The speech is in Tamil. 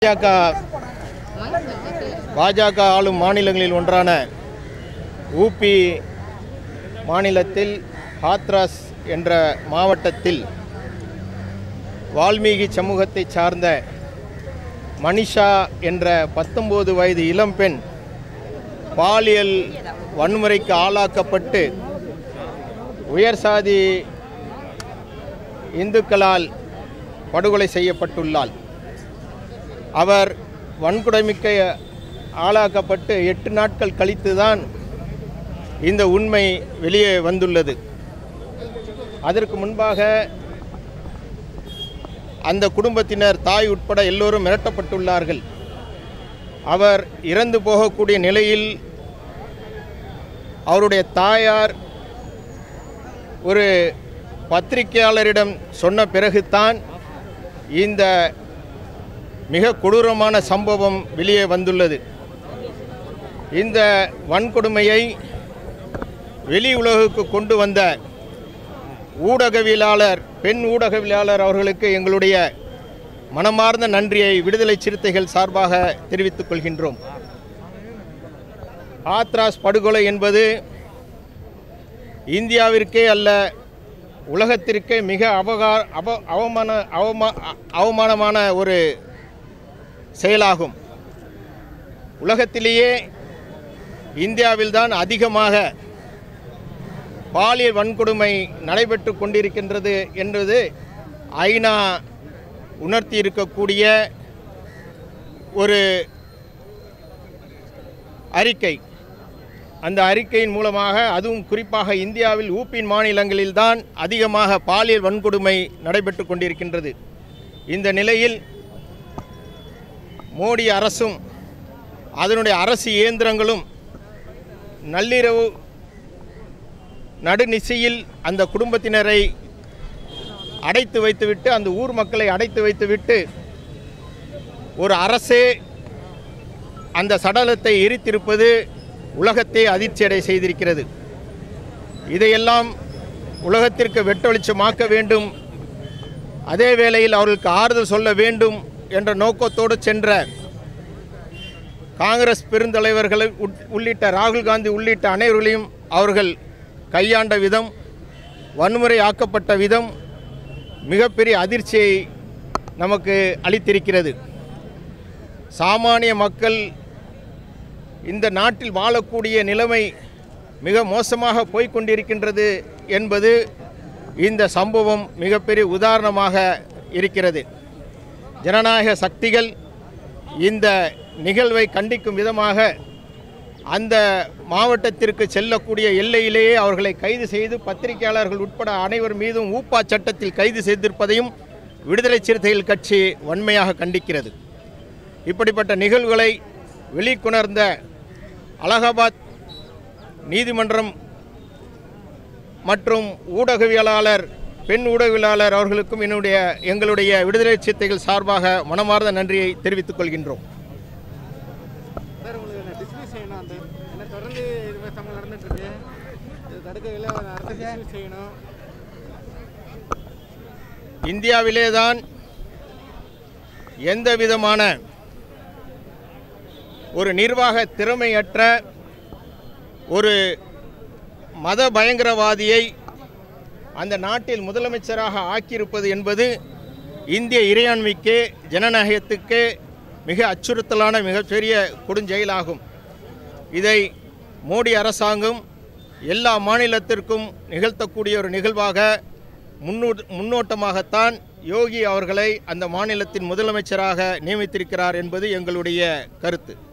பாஜக பாஜக ஆளும் மாநிலங்களில் ஒன்றான ஊபி மாநிலத்தில் ஹாத்ராஸ் என்ற மாவட்டத்தில் வால்மீகி சமூகத்தைச் சார்ந்த மனிஷா என்ற பத்தொம்போது வயது இளம்பெண் பாலியல் வன்முறைக்கு ஆளாக்கப்பட்டு உயர் சாதி இந்துக்களால் படுகொலை செய்யப்பட்டுள்ளாள் அவர் வன்கொடுமைக்கு ஆளாக்கப்பட்டு எட்டு நாட்கள் கழித்துதான் இந்த உண்மை வெளியே வந்துள்ளது அதற்கு முன்பாக அந்த குடும்பத்தினர் தாய் உட்பட எல்லோரும் மிரட்டப்பட்டுள்ளார்கள் அவர் இறந்து போகக்கூடிய நிலையில் அவருடைய தாயார் ஒரு பத்திரிகையாளரிடம் சொன்ன பிறகுதான் இந்த மிக கொடூரமான சம்பவம் வெளியே வந்துள்ளது இந்த வன்கொடுமையை வெளி உலகுக்கு கொண்டு வந்த ஊடகவியலாளர் பெண் ஊடகவியலாளர் அவர்களுக்கு எங்களுடைய மனமார்ந்த நன்றியை விடுதலை சிறுத்தைகள் சார்பாக தெரிவித்துக் கொள்கின்றோம் ஆத்ராஸ் படுகொலை என்பது இந்தியாவிற்கே அல்ல உலகத்திற்கே மிக அவகா அவ அவமான அவமா அவமானமான ஒரு செயலாகும் உலகத்திலேயே இந்தியாவில்தான் அதிகமாக பாலியல் வன்கொடுமை நடைபெற்று கொண்டிருக்கின்றது என்பது ஐநா உணர்த்தி இருக்கக்கூடிய ஒரு அறிக்கை அந்த அறிக்கையின் மூலமாக அதுவும் குறிப்பாக இந்தியாவில் ஊப்பின் மாநிலங்களில்தான் அதிகமாக பாலியல் வன்கொடுமை நடைபெற்று கொண்டிருக்கின்றது இந்த நிலையில் மோடி அரசும் அதனுடைய அரசு இயந்திரங்களும் நள்ளிரவு நடுநிசையில் அந்த குடும்பத்தினரை அடைத்து வைத்துவிட்டு அந்த ஊர் மக்களை அடைத்து வைத்துவிட்டு ஒரு அரசே அந்த சடலத்தை எரித்திருப்பது உலகத்தை அதிர்ச்சியடை செய்திருக்கிறது இதையெல்லாம் உலகத்திற்கு வெட்டொளிச்சமாக்க வேண்டும் அதே வேளையில் அவர்களுக்கு ஆறுதல் சொல்ல வேண்டும் என்ற நோக்கத்தோடு சென்ற காங்கிரஸ் பெருந்தலைவர்களை உட்- உள்ளிட்ட ராகுல் காந்தி உள்ளிட்ட அனைவர்களையும் அவர்கள் கையாண்ட விதம் வன்முறை ஆக்கப்பட்ட விதம் மிகப்பெரிய அதிர்ச்சியை நமக்கு அளித்திருக்கிறது சாமானிய மக்கள் இந்த நாட்டில் வாழக்கூடிய நிலைமை மிக மோசமாக போய்க் கொண்டிருக்கின்றது என்பது இந்த சம்பவம் மிகப்பெரிய உதாரணமாக இருக்கிறது ஜனநாயக சக்திகள் இந்த நிகழ்வை கண்டிக்கும் விதமாக அந்த மாவட்டத்திற்கு செல்லக்கூடிய எல்லையிலேயே அவர்களை கைது செய்து பத்திரிகையாளர்கள் உட்பட அனைவர் மீதும் ஊப்பா சட்டத்தில் கைது செய்திருப்பதையும் விடுதலை சிறுத்தைகள் கட்சி வன்மையாக கண்டிக்கிறது இப்படிப்பட்ட நிகழ்வுகளை வெளிக்கொணர்ந்த அலகாபாத் நீதிமன்றம் மற்றும் ஊடகவியலாளர் பெண் ஊடகவியலாளர் அவர்களுக்கும் என்னுடைய எங்களுடைய விடுதலை சிறுத்தைகள் சார்பாக மனமார்ந்த நன்றியை தெரிவித்துக் கொள்கின்றோம் சார் உங்களுக்கு நான் டிஸ்மிஸ் செய்யணும் அந்த என்ன தொடர்ந்து இது மாதிரி சம்பவம் நடந்துட்டு இருக்கு இது தடுக்கவில்லை அரசு டிஸ்மிஸ் செய்யணும் இந்தியாவிலே தான் எந்த விதமான ஒரு நிர்வாக திறமையற்ற ஒரு மத பயங்கரவாதியை அந்த நாட்டில் முதலமைச்சராக ஆக்கியிருப்பது என்பது இந்திய இறையாண்மைக்கு ஜனநாயகத்துக்கு மிக அச்சுறுத்தலான மிகப்பெரிய கொடுஞ்செயலாகும் இதை மோடி அரசாங்கம் எல்லா மாநிலத்திற்கும் நிகழ்த்தக்கூடிய ஒரு நிகழ்வாக முன்னோ முன்னோட்டமாகத்தான் யோகி அவர்களை அந்த மாநிலத்தின் முதலமைச்சராக நியமித்திருக்கிறார் என்பது எங்களுடைய கருத்து